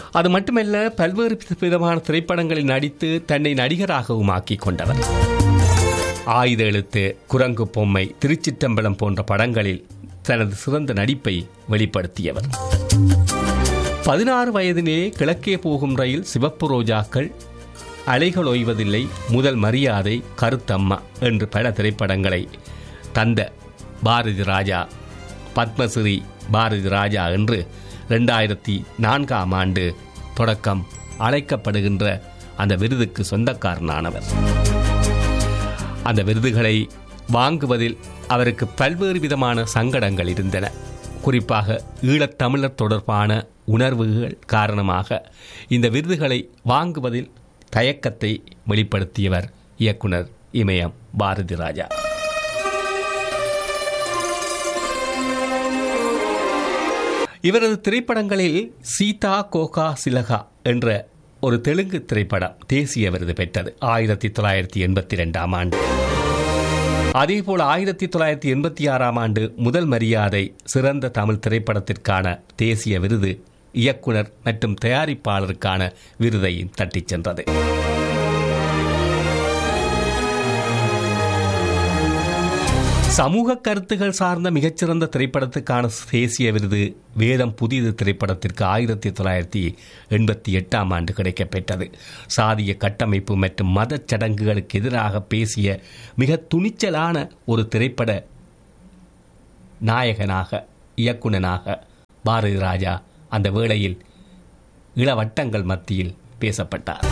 அது மட்டுமல்ல பல்வேறு விதமான திரைப்படங்களில் நடித்து தன்னை நடிகராகவும் ஆக்கிக் கொண்டவர் ஆயுத எழுத்து குரங்கு பொம்மை திருச்சிற்றம்பலம் போன்ற படங்களில் தனது சிறந்த நடிப்பை வெளிப்படுத்தியவர் பதினாறு வயதிலே கிழக்கே போகும் ரயில் சிவப்பு ரோஜாக்கள் அலைகள் ஓய்வதில்லை முதல் மரியாதை கருத்தம்மா என்று பல திரைப்படங்களை தந்த பாரதி ராஜா பத்மஸ்ரீ பாரதி ராஜா என்று ரெண்டாயிரத்தி நான்காம் ஆண்டு தொடக்கம் அழைக்கப்படுகின்ற அந்த விருதுக்கு சொந்தக்காரனானவர் அந்த விருதுகளை வாங்குவதில் அவருக்கு பல்வேறு விதமான சங்கடங்கள் இருந்தன குறிப்பாக ஈழத்தமிழர் தொடர்பான உணர்வுகள் காரணமாக இந்த விருதுகளை வாங்குவதில் தயக்கத்தை வெளிப்படுத்தியவர் இயக்குனர் இமயம் பாரதி ராஜா இவரது திரைப்படங்களில் சீதா கோகா சிலகா என்ற ஒரு தெலுங்கு திரைப்படம் தேசிய விருது பெற்றது ஆயிரத்தி தொள்ளாயிரத்தி எண்பத்தி ரெண்டாம் ஆண்டு அதேபோல் ஆயிரத்தி தொள்ளாயிரத்தி எண்பத்தி ஆறாம் ஆண்டு முதல் மரியாதை சிறந்த தமிழ் திரைப்படத்திற்கான தேசிய விருது இயக்குனர் மற்றும் தயாரிப்பாளருக்கான விருதையும் தட்டிச் சென்றது சமூக கருத்துகள் சார்ந்த மிகச்சிறந்த திரைப்படத்துக்கான தேசிய விருது வேதம் புதிது திரைப்படத்திற்கு ஆயிரத்தி தொள்ளாயிரத்தி எண்பத்தி எட்டாம் ஆண்டு கிடைக்கப்பெற்றது சாதிய கட்டமைப்பு மற்றும் மதச் சடங்குகளுக்கு எதிராக பேசிய மிக துணிச்சலான ஒரு திரைப்பட நாயகனாக இயக்குனனாக பாரதி ராஜா அந்த வேளையில் இளவட்டங்கள் மத்தியில் பேசப்பட்டார்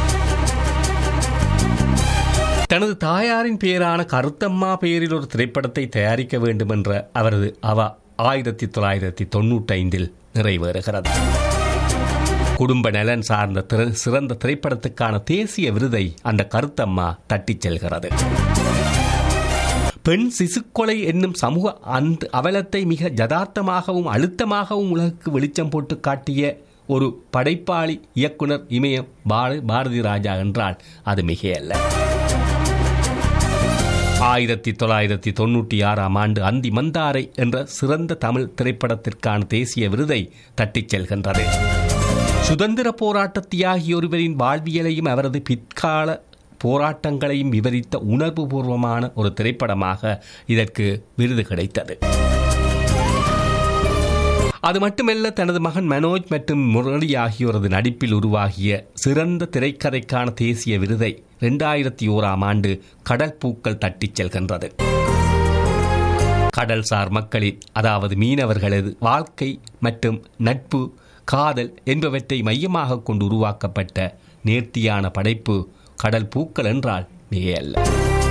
தனது தாயாரின் பெயரான கருத்தம்மா பெயரில் ஒரு திரைப்படத்தை தயாரிக்க வேண்டும் என்ற அவரது அவ ஆயிரத்தி தொள்ளாயிரத்தி தொன்னூற்றி ஐந்தில் நிறைவேறுகிறது குடும்ப நலன் சார்ந்த திற- சிறந்த திரைப்படத்துக்கான தேசிய விருதை அந்த கருத்தம்மா தட்டிச் செல்கிறது பெண் சிசுக்கொலை என்னும் சமூக அந்த அவலத்தை மிக யதார்த்தமாகவும் அழுத்தமாகவும் உலகுக்கு வெளிச்சம் போட்டு காட்டிய ஒரு படைப்பாளி இயக்குனர் இமயம் பார- பாரதி ராஜா என்றால் அது மிகையல்ல ஆயிரத்தி தொள்ளாயிரத்தி தொண்ணூற்றி ஆறாம் ஆண்டு அந்தி மந்தாரை என்ற சிறந்த தமிழ் திரைப்படத்திற்கான தேசிய விருதை தட்டிச் செல்கின்றது சுதந்திர போராட்ட தியாகி ஒருவரின் வாழ்வியலையும் அவரது பிற்கால போராட்டங்களையும் விவரித்த உணர்வுபூர்வமான ஒரு திரைப்படமாக இதற்கு விருது கிடைத்தது அது மட்டுமல்ல தனது மகன் மனோஜ் மற்றும் முரளி ஆகியோரது நடிப்பில் உருவாகிய சிறந்த திரைக்கதைக்கான தேசிய விருதை இரண்டாயிரத்தி ஓராம் ஆண்டு கடல் பூக்கள் தட்டிச் செல்கின்றது கடல்சார் மக்களின் அதாவது மீனவர்களது வாழ்க்கை மற்றும் நட்பு காதல் என்பவற்றை மையமாக கொண்டு உருவாக்கப்பட்ட நேர்த்தியான படைப்பு கடல் பூக்கள் என்றால் மிகையல்ல